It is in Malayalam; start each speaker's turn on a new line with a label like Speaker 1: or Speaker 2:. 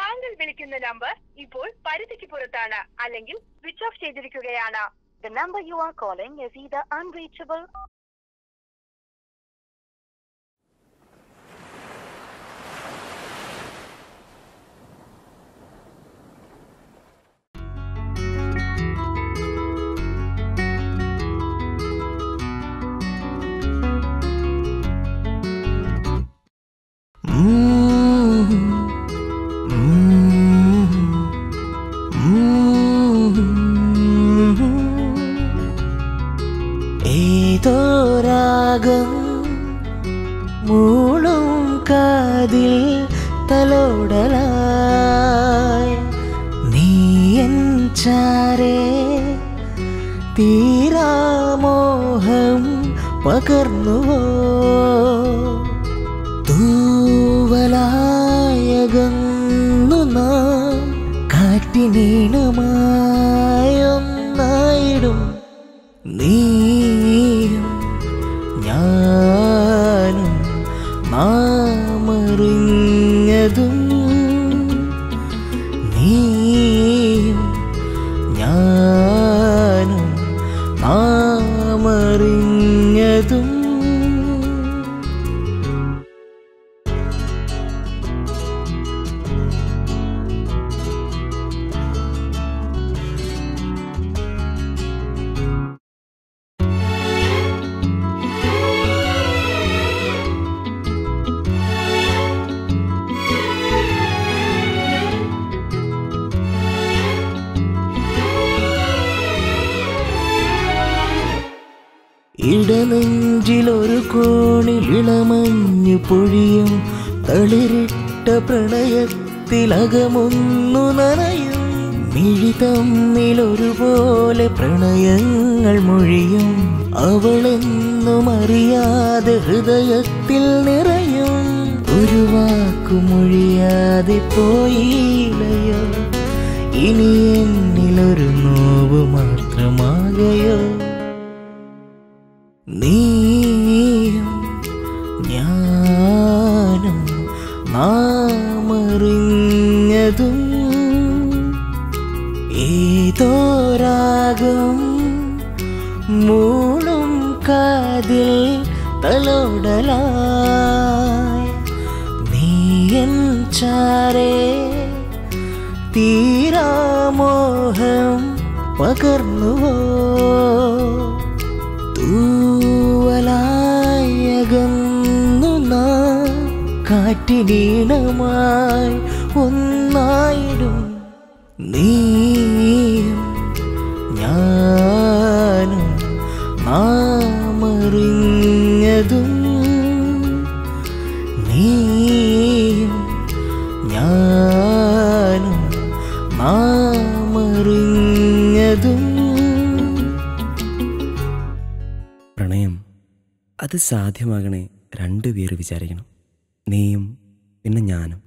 Speaker 1: താങ്കൾ വിളിക്കുന്ന നമ്പർ ഇപ്പോൾ പരിധിക്ക് പുറത്താണ് അല്ലെങ്കിൽ സ്വിച്ച് ഓഫ് ചെയ്തിരിക്കുകയാണ്
Speaker 2: The number you are calling is either unreachable
Speaker 3: ഏതോ രാഗം മൂളും കാതിൽ തലോടലായി നീ എൻ ചാരേ തീരാമോഹം പകർന്നുവോ തൂവലായകന്നു നാം കാറ്റിനീണമായൊന്നായിടും നീയും ഞാനും നാമറിഞ്ഞതും നീയും ഞാനും നാമറിഞ്ഞതും ഇടനെഞ്ചിലൊരു കോണിൽ ഇളമഞ്ഞു പൊഴിയും തളിരിട്ട പ്രണയത്തിലകമൊന്നു നനയും മിഴി തമ്മിലൊരുപോലെ പ്രണയങ്ങൾ മൊഴിയും അവളെന്നും അറിയാതെ ഹൃദയത്തിൽ നിറയും ഒരു വാക്കുമൊഴിയാതെ പോയില്ലയോ ഇനി എന്നിലൊരു നോവ് മാത്രമാകയോ നീയും ഞാനും നാമറിഞ്ഞതും ഏതോ രാഗം മൂളും കാതിൽ തലോടലായി നീയൻ ചാരേ തീരാമോഹം പകർന്നുവോ തൂവലായകന്നു നാം കാറ്റിനീണമായി ഒന്നായിടും നീയും ഞാനും നാമറിഞ്ഞതും നീയും ഞാനും നാമറിഞ്ഞതും
Speaker 4: പ്രണയം അത് സാധ്യമാകണേ രണ്ടുപേർ വിചാരിക്കണം നീയും പിന്നെ ഞാനും